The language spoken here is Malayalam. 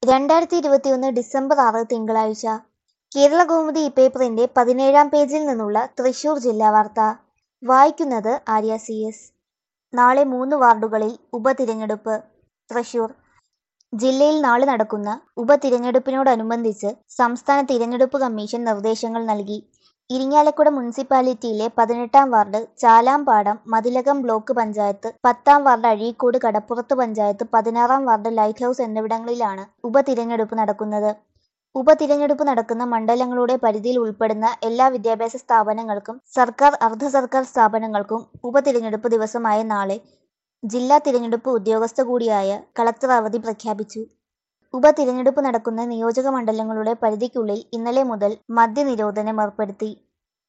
രണ്ടായിരത്തി ഇരുപത്തിയൊന്ന് ഡിസംബർ ആറ് തിങ്കളാഴ്ച കേരള കൗമുദി ഇപ്പേപ്പറിന്റെ പതിനേഴാം പേജിൽ നിന്നുള്ള തൃശൂർ ജില്ലാ വാർത്ത വായിക്കുന്നത് ആര്യ സി എസ് നാളെ മൂന്ന് വാർഡുകളിൽ ഉപതിരഞ്ഞെടുപ്പ് തൃശൂർ ജില്ലയിൽ നാളെ നടക്കുന്ന ഉപതിരഞ്ഞെടുപ്പിനോടനുബന്ധിച്ച് സംസ്ഥാന തിരഞ്ഞെടുപ്പ് കമ്മീഷൻ നിർദ്ദേശങ്ങൾ നൽകി ഇരിങ്ങാലക്കുട മുനിസിപ്പാലിറ്റിയിലെ പതിനെട്ടാം വാർഡ് ചാലാംപാടം മതിലകം ബ്ലോക്ക് പഞ്ചായത്ത് പത്താം വാർഡ് അഴീക്കോട് കടപ്പുറത്ത് പഞ്ചായത്ത് പതിനാറാം വാർഡ് ലൈറ്റ് ഹൗസ് എന്നിവിടങ്ങളിലാണ് ഉപതിരഞ്ഞെടുപ്പ് നടക്കുന്നത് ഉപതിരഞ്ഞെടുപ്പ് നടക്കുന്ന മണ്ഡലങ്ങളുടെ പരിധിയിൽ ഉൾപ്പെടുന്ന എല്ലാ വിദ്യാഭ്യാസ സ്ഥാപനങ്ങൾക്കും സർക്കാർ അർദ്ധ സർക്കാർ സ്ഥാപനങ്ങൾക്കും ഉപതിരഞ്ഞെടുപ്പ് ദിവസമായ നാളെ ജില്ലാ തിരഞ്ഞെടുപ്പ് ഉദ്യോഗസ്ഥ കൂടിയായ കളക്ടർ അവധി പ്രഖ്യാപിച്ചു ഉപതിരഞ്ഞെടുപ്പ് നടക്കുന്ന നിയോജക മണ്ഡലങ്ങളുടെ പരിധിക്കുള്ളിൽ ഇന്നലെ മുതൽ മദ്യനിരോധനം ഏർപ്പെടുത്തി